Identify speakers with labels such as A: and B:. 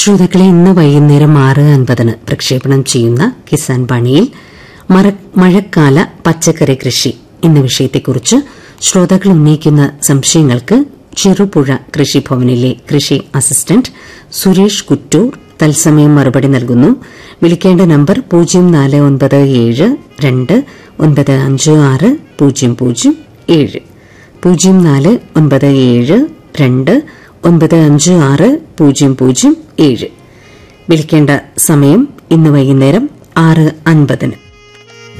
A: ശ്രോതാക്കളെ ഇന്ന് വൈകുന്നേരം ആറ് അൻപതിന് പ്രക്ഷേപണം ചെയ്യുന്ന കിസാൻ വാണിയിൽ മറ- മഴക്കാല പച്ചക്കറി കൃഷി എന്ന വിഷയത്തെക്കുറിച്ച് ശ്രോതാക്കൾ ഉന്നയിക്കുന്ന സംശയങ്ങൾക്ക് ചെറുപുഴ കൃഷിഭവനിലെ കൃഷി അസിസ്റ്റന്റ് സുരേഷ് കുറ്റൂർ തത്സമയം മറുപടി നൽകുന്നു വിളിക്കേണ്ട നമ്പർ പൂജ്യം നാല് ഒൻപത് ഏഴ് രണ്ട് ഒൻപത് അഞ്ച് ആറ് പൂജ്യം പൂജ്യം ഏഴ് പൂജ്യം നാല് ഒൻപത് ഏഴ് രണ്ട് ഒൻപത് അഞ്ച് ആറ് പൂജ്യം പൂജ്യം ഏഴ് വിളിക്കേണ്ട സമയം ഇന്ന് വൈകുന്നേരം ആറ് അൻപതിന്